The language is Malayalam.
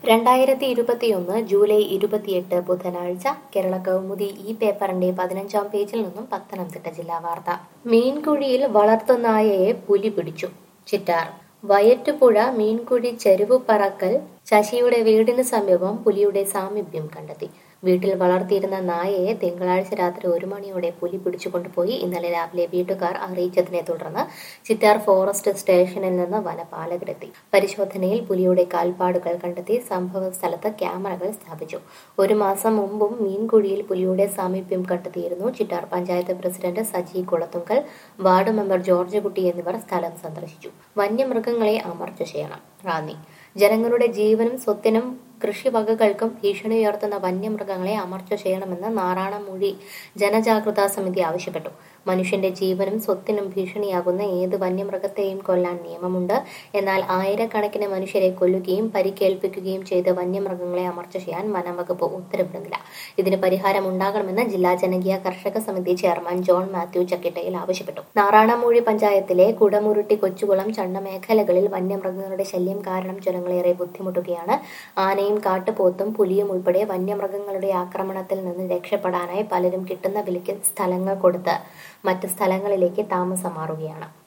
രണ്ടായിരത്തി ഇരുപത്തിയൊന്ന് ജൂലൈ ഇരുപത്തിയെട്ട് ബുധനാഴ്ച കേരള കൗമുദി ഈ പേപ്പറിന്റെ പതിനഞ്ചാം പേജിൽ നിന്നും പത്തനംതിട്ട ജില്ലാ വാർത്ത മീൻകുഴിയിൽ വളർത്തുനായയെ പുലി പിടിച്ചു ചിറ്റാർ വയറ്റുപുഴ മീൻകുഴി ചെരുവു പറക്കൽ ശശിയുടെ വീടിന് സമീപം പുലിയുടെ സാമീപ്യം കണ്ടെത്തി വീട്ടിൽ വളർത്തിയിരുന്ന നായയെ തിങ്കളാഴ്ച രാത്രി ഒരു മണിയോടെ പുലി പിടിച്ചുകൊണ്ടുപോയി ഇന്നലെ രാവിലെ വീട്ടുകാർ അറിയിച്ചതിനെ തുടർന്ന് ചിറ്റാർ ഫോറസ്റ്റ് സ്റ്റേഷനിൽ നിന്ന് വനപാലകരെത്തി പരിശോധനയിൽ പുലിയുടെ കാൽപ്പാടുകൾ കണ്ടെത്തി സംഭവ സ്ഥലത്ത് ക്യാമറകൾ സ്ഥാപിച്ചു ഒരു മാസം മുമ്പും മീൻകുഴിയിൽ പുലിയുടെ സാമീപ്യം കണ്ടെത്തിയിരുന്നു Chittar panchayat president Saji Kulathunkal ward member George Kutty എന്നിവർ സ്ഥലം സന്ദർശിച്ചു വന്യമൃഗങ്ങളെ അമർച്ച ചെയ്യണം റാന്നി ജനങ്ങളുടെ ജീവനും സ്വത്തിനും കൃഷിവകകൾക്കും ഭീഷണി ഉയർത്തുന്ന വന്യമൃഗങ്ങളെ അമർച്ച ചെയ്യണമെന്ന് നാറാണമൂഴി ജനജാഗ്രതാ സമിതി ആവശ്യപ്പെട്ടു മനുഷ്യന്റെ ജീവനും സ്വത്തിനും ഭീഷണിയാകുന്ന ഏത് വന്യമൃഗത്തെയും കൊല്ലാൻ നിയമമുണ്ട് എന്നാൽ ആയിരക്കണക്കിന് മനുഷ്യരെ കൊല്ലുകയും പരിക്കേൽപ്പിക്കുകയും ചെയ്ത് വന്യമൃഗങ്ങളെ അമർച്ച ചെയ്യാൻ വനംവകുപ്പ് ഉത്തരവിടുന്നില്ല ഇതിന് പരിഹാരം ഉണ്ടാകണമെന്ന് ജില്ലാ ജനകീയ കർഷക സമിതി ചെയർമാൻ ജോൺ മാത്യു ചക്കിട്ടയിൽ ആവശ്യപ്പെട്ടു നാറാണമൂഴി പഞ്ചായത്തിലെ കുടമുരുട്ടി കൊച്ചുകുളം ചണ്ട മേഖലകളിൽ വന്യമൃഗങ്ങളുടെ ശല്യം കാരണം ജനങ്ങളേറെ ബുദ്ധിമുട്ടുകയാണ് ആനയും കാട്ടുപോത്തും പുലിയും ഉൾപ്പെടെ വന്യമൃഗങ്ങളുടെ ആക്രമണത്തിൽ നിന്ന് രക്ഷപ്പെടാനായി പലരും കിട്ടുന്ന വിലയ്ക്ക് സ്ഥലങ്ങൾ കൊടുത്ത് മറ്റ് സ്ഥലങ്ങളിലേക്ക് താമസം മാറുകയാണ്